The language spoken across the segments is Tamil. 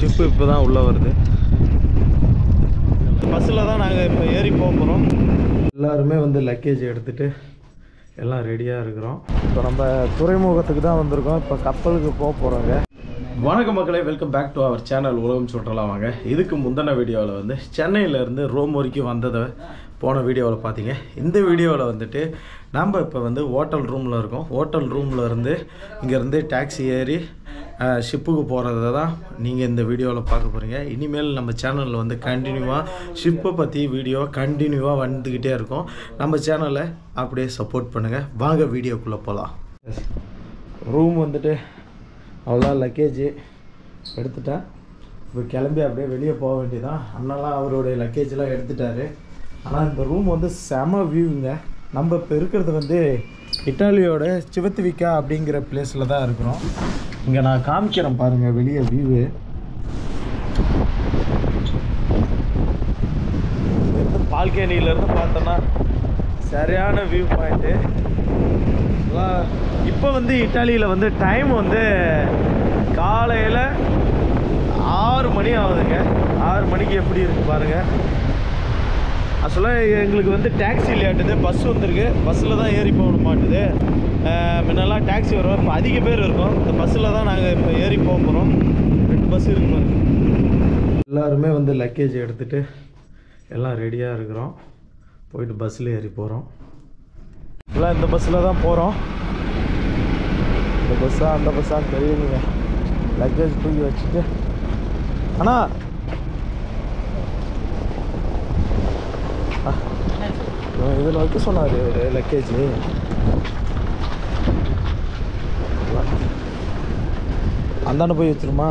ஷிப்பு இப்போ தான் உள்ளே வருது பஸ்ஸில் தான் நாங்கள் இப்போ ஏறி போக போகிறோம் எல்லாருமே வந்து லக்கேஜ் எடுத்துகிட்டு எல்லாம் ரெடியாக இருக்கிறோம் இப்போ நம்ம துறைமுகத்துக்கு தான் வந்திருக்கோம் இப்போ கப்பலுக்கு போக போகிறோங்க வணக்கம் மக்களே welcome back to our channel உலகம் சுற்றலாம் வாங்க இதுக்கு முந்தின வீடியோவில் வந்து சென்னையிலேருந்து ரோம் வரைக்கும் வந்ததை போன வீடியோவில் பார்த்தீங்க இந்த வீடியோவில் வந்துட்டு நம்ம இப்போ வந்து ஹோட்டல் ரூமில் இருக்கோம் ஹோட்டல் ரூமில் இருந்து இங்கேருந்து டாக்ஸி ஏறி ஷிப்புக்கு போகிறத தான் நீங்கள் இந்த வீடியோவில் பார்க்க போகிறீங்க இனிமேல் நம்ம சேனலில் வந்து கண்டினியூவாக ஷிப்பை பற்றி வீடியோ கண்டினியூவாக வந்துக்கிட்டே இருக்கும் நம்ம சேனலை அப்படியே சப்போர்ட் பண்ணுங்கள் வாங்க வீடியோக்குள்ளே போகலாம் ரூம் வந்துட்டு அவ்வளோ லக்கேஜு எடுத்துட்டேன் இப்போ கிளம்பி அப்படியே வெளியே போக வேண்டியதான் அண்ணெல்லாம் அவருடைய லக்கேஜெலாம் எடுத்துட்டாரு ஆனால் இந்த ரூம் வந்து செம வியூங்க நம்ம இப்போ இருக்கிறது வந்து இட்டாலியோட சிவத்துவிக்கா அப்படிங்கிற பிளேஸில் தான் இருக்கிறோம் இங்கே நான் காமிக்கிறேன் பாருங்கள் வெளியே வியூவு பால்கேனியிலேருந்து பார்த்தோன்னா சரியான வியூ பாயிண்ட்டு இப்போ வந்து இட்டாலியில் வந்து டைம் வந்து காலையில் ஆறு மணி ஆகுதுங்க ஆறு மணிக்கு எப்படி இருக்கு பாருங்க ஆக்சுவலாக எங்களுக்கு வந்து டாக்ஸி லேட்டுது பஸ் வந்திருக்கு பஸ்ஸில் தான் ஏறி போக மாட்டுது அஹ் முன்னெல்லாம் டாக்ஸி வரும் இப்போ அதிக பேர் இருக்கோம் இந்த பஸ்ஸில் தான் நாங்கள் இப்போ ஏறி போக போகிறோம் ரெண்டு பஸ் இருக்கு பாருங்க எல்லாருமே வந்து லக்கேஜ் எடுத்துகிட்டு எல்லாம் ரெடியாக இருக்கிறோம் போயிட்டு பஸ்ஸில் ஏறி போகிறோம் எல்லாம் இந்த பஸ்ஸில் தான் போகிறோம் இந்த பஸ்ஸா அந்த பஸ்ஸான்னு தெரியலைங்க லக்கேஜ் தூக்கி வச்சுட்டு அண்ணா இதில் வைக்க சொன்னார் லக்கேஜ் அந்தாண்ட போய் வச்சிருமா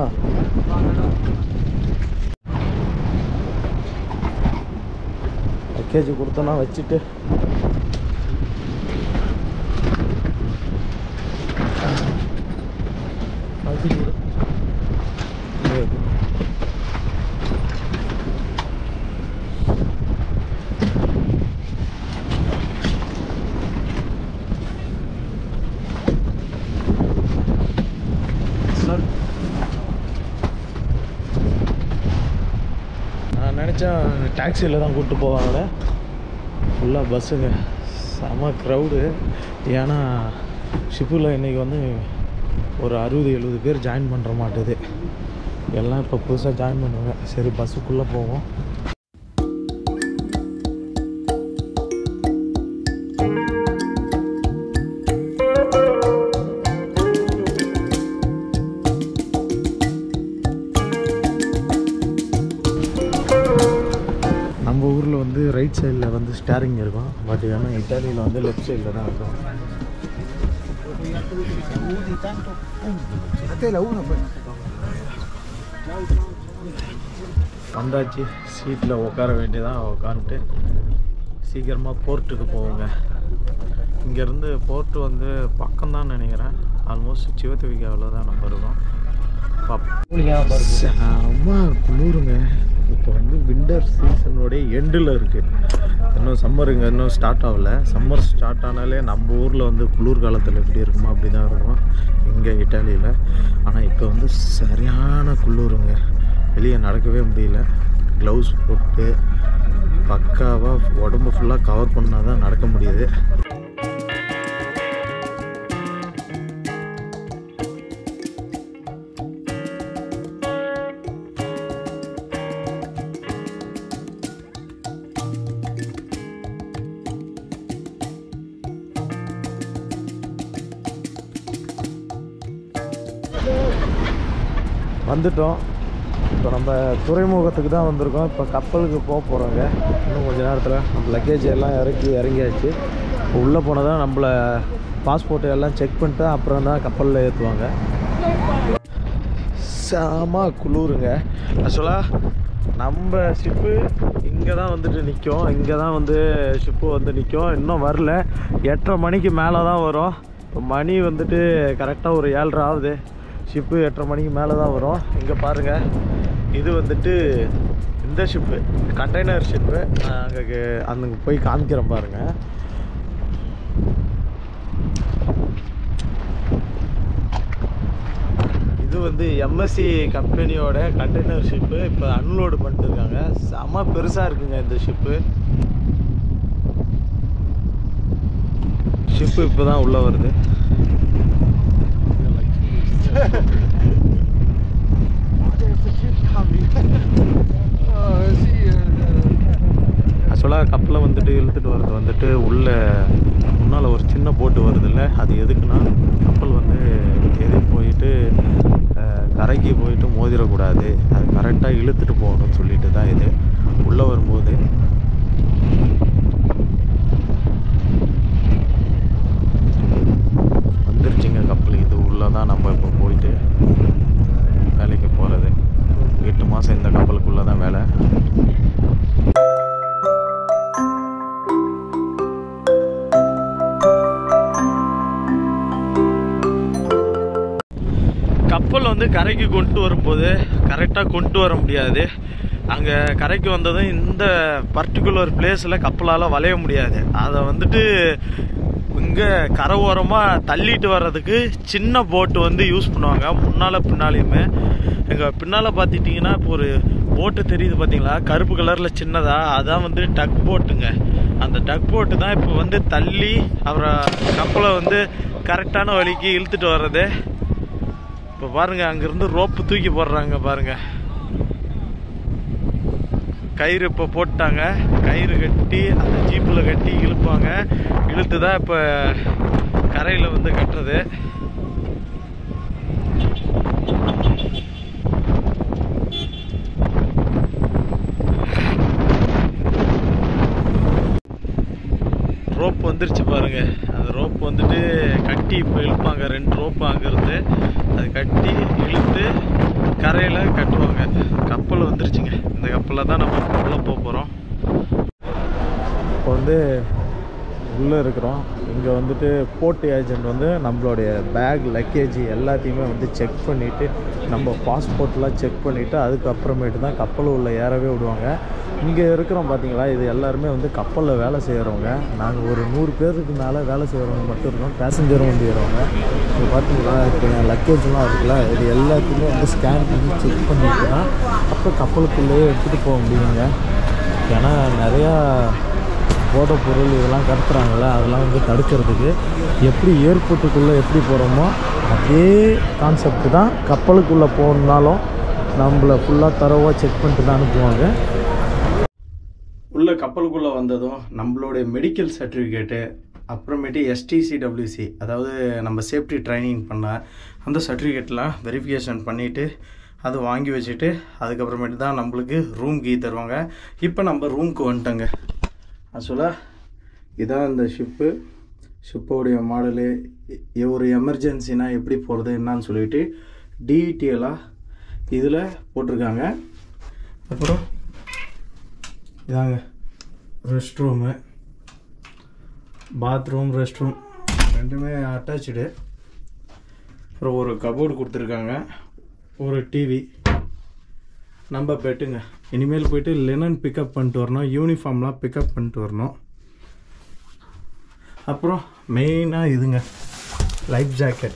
லக்கேஜ் கொடுத்தோன்னா வச்சுட்டு சார் நான் நினச்சேன் டாக்ஸியில் தான் கூப்பிட்டு போவாங்க ஃபுல்லாக பஸ்ஸுங்க செம க்ரௌடு ஏன்னா ஷிப்பில் இன்றைக்கி வந்து ஒரு அறுபது எழுபது பேர் ஜாயின் பண்ணுற மாட்டுது எல்லாம் இப்போ புதுசாக ஜாயின் பண்ணுவாங்க சரி பஸ்ஸுக்குள்ளே போவோம் நம்ம ஊரில் வந்து ரைட் சைடில் வந்து ஸ்டேரிங் இருக்கும் பட் ஆனால் இட்டாலியில் வந்து லெஃப்ட் சைடில் தான் இருக்கும் வந்தாச்சு சீட்டில் உட்கார வேண்டியதான் உட்காந்துட்டு சீக்கிரமாக போர்ட்டுக்கு போவோங்க இங்கேருந்து போர்ட்டு வந்து பக்கம்தான் நினைக்கிறேன் ஆல்மோஸ்ட் சிவத்துவிகாவில் தான் நம்ம இருக்கோம் செம்ம குளிருங்க இப்போ வந்து விண்டர் சீசனோடைய எண்டில் இருக்குது இன்னும் சம்மருங்க இன்னும் ஸ்டார்ட் ஆகல சம்மர் ஸ்டார்ட் ஆனாலே நம்ம ஊரில் வந்து குளிர் காலத்தில் எப்படி இருக்குமோ அப்படி தான் இருக்கும் இங்கே இட்டாலியில் ஆனால் இப்போ வந்து சரியான குளிருங்க வெளியே நடக்கவே முடியல க்ளவுஸ் போட்டு பக்காவாக உடம்பு ஃபுல்லாக கவர் பண்ணால் தான் நடக்க முடியுது வந்துட்டோம் இப்போ நம்ம துறைமுகத்துக்கு தான் வந்திருக்கோம் இப்போ கப்பலுக்கு போக போகிறோங்க இன்னும் கொஞ்ச நேரத்தில் நம்ம லக்கேஜ் எல்லாம் இறக்கி இறங்கியாச்சு இப்போ உள்ளே போனால் தான் நம்மளை பாஸ்போர்ட் எல்லாம் செக் பண்ணிட்டு அப்புறம் தான் கப்பலில் ஏற்றுவாங்க செம குளிருங்க ஆக்சுவலாக நம்ம ஷிப்பு இங்கே தான் வந்துட்டு நிற்கும் இங்கே தான் வந்து ஷிப்பு வந்து நிற்கும் இன்னும் வரல எட்டரை மணிக்கு மேலே தான் வரும் இப்போ மணி வந்துட்டு கரெக்டாக ஒரு ஏழ்ரை ஆகுது ஷிப்பு எட்டரை மணிக்கு மேலே தான் வரும் இங்கே பாருங்கள் இது வந்துட்டு இந்த ஷிப்பு கண்டெய்னர் ஷிப்பு அங்கே அந்த போய் காமிக்கிறேன் பாருங்கள் இது வந்து எம்எஸ்சி கம்பெனியோட கண்டெய்னர் ஷிப்பு இப்போ அன்லோடு பண்ணிட்டு இருக்காங்க செம பெருசாக இருக்குங்க இந்த ஷிப்பு ஷிப்பு இப்போ தான் உள்ளே வருது ஆக்சுவலாக கப்பலில் வந்துட்டு இழுத்துட்டு வர்றது வந்துட்டு உள்ள முன்னால் ஒரு சின்ன போட்டு வருதுல்ல அது எதுக்குன்னா கப்பல் வந்து எது போயிட்டு அஹ், கரைக்கு போயிட்டு மோதிரக்கூடாது அது கரெக்டாக இழுத்துட்டு போகணும்னு சொல்லிட்டு தான் இது உள்ளே வரும்போது வந்துருச்சுங்க கப்பல் இது உள்ளே தான் நம்ம இப்போ போயிட்டு வேலைக்கு போகிறது எட்டு மாதம் இந்த கப்பலுக்குள்ளே தான் வேலை கப்பல் வந்து கரைக்கு கொண்டு வரும்போது கரெக்டாக கொண்டு வர முடியாது அங்கே கரைக்கு வந்ததும் இந்த பர்டிகுலர் பிளேஸில் கப்பலால் வளைய முடியாது அதை வந்துட்டு இங்கே கரை ஓரமாக தள்ளிட்டு வர்றதுக்கு சின்ன போட்டு வந்து யூஸ் பண்ணுவாங்க முன்னால் பின்னாலையுமே எங்கள் பின்னால் பார்த்துட்டிங்கன்னா இப்போ ஒரு போட்டு தெரியுது பார்த்தீங்களா கருப்பு கலரில் சின்னதாக அதான் வந்து டக் போட்டுங்க அந்த டக் போட்டு தான் இப்போ வந்து தள்ளி அப்புறம் கப்பலை வந்து கரெக்டான வழிக்கு இழுத்துட்டு வர்றது இப்போ பாருங்க அங்கிருந்து ரோப்பு தூக்கி போடுறாங்க பாருங்க கயிறு இப்போ போட்டாங்க கயிறு கட்டி அந்த ஜீப்பில் கட்டி இழுப்பாங்க இழுத்து தான் இப்போ கரையில் வந்து கட்டுறது ரோப் வந்துருச்சு பாருங்க அந்த ரோப் வந்துட்டு கட்டி இப்போ இழுப்பாங்க ரெண்டு ரோப்பு அங்கிருந்து அது கட்டி இழுத்து கரையில் கட்டுவாங்க கப்பல் வந்துருச்சுங்க இந்த கப்பலில் தான் நம்ம இப்போ உள்ள போக போகிறோம் இப்போ வந்து உள்ளே இருக்கிறோம் இங்கே வந்துட்டு போர்ட் ஏஜென்ட் வந்து நம்மளுடைய பேக் லக்கேஜ் எல்லாத்தையுமே வந்து செக் பண்ணிவிட்டு நம்ம பாஸ்போர்ட்லாம் செக் பண்ணிவிட்டு அதுக்கப்புறமேட்டு தான் கப்பல் உள்ள ஏறவே விடுவாங்க இங்கே இருக்கிறோம் பார்த்தீங்களா இது எல்லாருமே வந்து கப்பலில் வேலை செய்கிறவங்க நாங்கள் ஒரு நூறு பேருக்கு மேலே வேலை செய்கிறவங்க மட்டும் இருக்கோம் பேசஞ்சரும் வந்து ஏறுவாங்க இது பார்த்தீங்களா இப்போ என் லக்கேஜ்லாம் இருக்குல்ல இது எல்லாத்தையுமே வந்து ஸ்கேன் பண்ணி செக் பண்ணிட்டு தான் அப்புறம் கப்பலுக்குள்ளேயே எடுத்துகிட்டு போக முடியுங்க ஏன்னா நிறையா போதைப் பொருள் இதெல்லாம் கடத்துறாங்கல்ல அதெல்லாம் வந்து தடுக்கிறதுக்கு எப்படி ஏர்போர்ட்டுக்குள்ளே எப்படி போகிறோமோ அதே கான்செப்ட் தான் கப்பலுக்குள்ளே போகணுன்னாலும் நம்மளை ஃபுல்லாக தரவாக செக் பண்ணிட்டு தான் அனுப்புவாங்க உள்ள கப்பலுக்குள்ளே வந்ததும் நம்மளுடைய மெடிக்கல் சர்டிஃபிகேட்டு அப்புறமேட்டு எஸ்டிசிடபிள்யூசி அதாவது நம்ம சேஃப்டி ட்ரைனிங் பண்ண அந்த சர்டிஃபிகேட்லாம் வெரிஃபிகேஷன் பண்ணிவிட்டு அது வாங்கி வச்சுட்டு அதுக்கப்புறமேட்டு தான் நம்மளுக்கு ரூம் கீ தருவாங்க இப்போ நம்ம ரூமுக்கு வந்துட்டோங்க ஆக்சுவலாக இதான் இந்த ஷிப்பு ஷிப்போடைய மாடலு இ- ஒரு எமர்ஜென்சினா எப்படி போகிறது என்னன்னு சொல்லிட்டு டீட்டெயிலாக இதில் போட்டிருக்காங்க அப்புறம் இதாங்க rest room bathroom rest room ரெண்டுமே அட்டாச்சு அப்புறம் ஒரு கபோர்டு கொடுத்துருக்காங்க ஒரு டிவி நம்ம பெட்டுங்க இனிமேல் போயிட்டு லெனன் பிக்கப் பண்ணிட்டு வரணும் யூனிஃபார்ம்லாம் பிக்கப் பண்ணிட்டு வரணும் அப்புறம் மெயினாக இதுங்க லைஃப் ஜாக்கெட்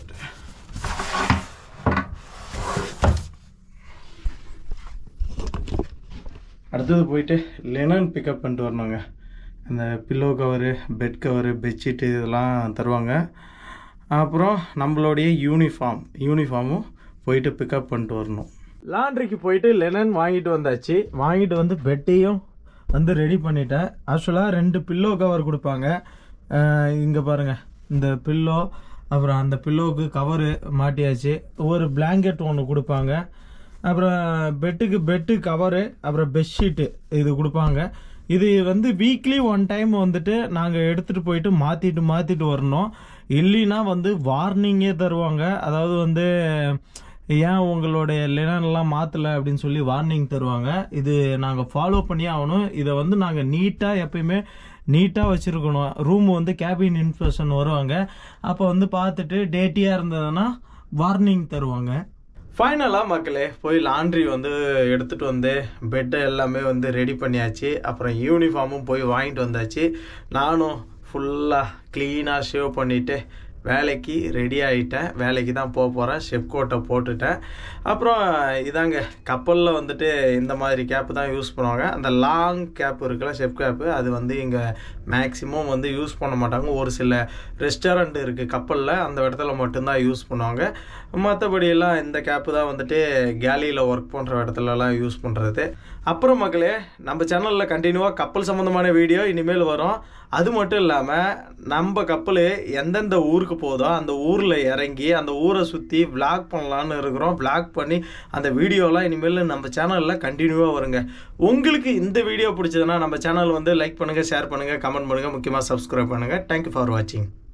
அடுத்தது போயிட்டு லெனன் பிக்கப் பண்ணிட்டு வரணுங்க இந்த pillow cover bed cover bedsheet இதெல்லாம் தருவாங்க அப்புறம் நம்மளுடைய யூனிஃபார்ம் யூனிஃபார்மும் போயிட்டு பிக்கப் பண்ணிட்டு வரணும் லாண்ட்ரிக்கு போயிட்டு லெனன் வாங்கிட்டு வந்தாச்சு வாங்கிட்டு வந்து பெட்டையும் வந்து ரெடி பண்ணிட்டேன் ஆக்சுவலாக ரெண்டு பில்லோ கவர் கொடுப்பாங்க இங்கே பாருங்கள் இந்த பில்லோ அப்புறம் அந்த பில்லோவுக்கு கவரு மாட்டியாச்சு ஒரு பிளாங்கெட் ஒன்று கொடுப்பாங்க அப்புறம் பெட்டுக்கு பெட்டு கவரு அப்புறம் பெட்ஷீட்டு இது கொடுப்பாங்க இது வந்து வீக்லி ஒன் டைம் வந்துட்டு நாங்கள் எடுத்துகிட்டு போயிட்டு மாற்றிட்டு மாற்றிட்டு வரணும் இல்லைன்னா வந்து வார்னிங்கே தருவாங்க அதாவது வந்து ஏன் உங்களுடைய லினன்லாம் மாற்றலை அப்படின்னு சொல்லி வார்னிங் தருவாங்க இது நாங்கள் ஃபாலோ பண்ணி ஆகணும் இதை வந்து நாங்கள் நீட்டாக எப்பயுமே நீட்டாக வச்சுருக்கணும் ரூம் வந்து கேபின் இன்ஸ்பெக்ஷன் வருவாங்க அப்போ வந்து பார்த்துட்டு டேட்டியாக இருந்ததுன்னா வார்னிங் தருவாங்க ஃபைனலாக மக்களே போய் லாண்ட்ரி வந்து எடுத்துகிட்டு வந்து பெட்டை எல்லாமே வந்து ரெடி பண்ணியாச்சு அப்புறம் யூனிஃபார்மும் போய் வாங்கிட்டு வந்தாச்சு நானும் ஃபுல்லாக க்ளீனாக ஷேவ் பண்ணிவிட்டு வேலைக்கு ரெடி ஆகிட்டேன் வேலைக்கு தான் போக போகிறேன் ஷெப் கோட்டை போட்டுட்டேன் அப்புறம் இதாங்க கப்பலில் வந்துட்டு இந்த மாதிரி கேப்பு தான் யூஸ் பண்ணுவாங்க அந்த லாங் கேப் இருக்குல்ல ஷெப் கேப்பு அது வந்து இங்கே மேக்ஸிமம் வந்து யூஸ் பண்ண மாட்டாங்க ஒரு சில ரெஸ்டாரண்ட் இருக்குது கப்பலில் அந்த இடத்துல மட்டும்தான் யூஸ் பண்ணுவாங்க மற்றபடி எல்லாம் இந்த கேப்பு தான் வந்துட்டு கேலியில் ஒர்க் பண்ணுற இடத்துலலாம் யூஸ் பண்ணுறது அப்புறம் மக்களே நம்ம சேனலில் கண்டினியூவாக கப்பல் சம்மந்தமான வீடியோ இனிமேல் வரும் அது மட்டும் இல்லாமல் நம்ம கப்பல் எந்தெந்த ஊருக்கு போதோ அந்த ஊரில் இறங்கி அந்த ஊரை சுற்றி விளாக் பண்ணலான்னு இருக்கிறோம் விளாக் பண்ணி அந்த வீடியோலாம் இனிமேல் நம்ம சேனலில் கண்டினியூவாக வருங்க உங்களுக்கு இந்த வீடியோ பிடிச்சதுன்னா நம்ம சேனல் வந்து லைக் பண்ணுங்கள் ஷேர் பண்ணுங்கள் கமெண்ட் பண்ணுங்கள் முக்கியமாக சப்ஸ்கிரைப் பண்ணுங்கள் தேங்க்யூ ஃபார் வாட்சிங்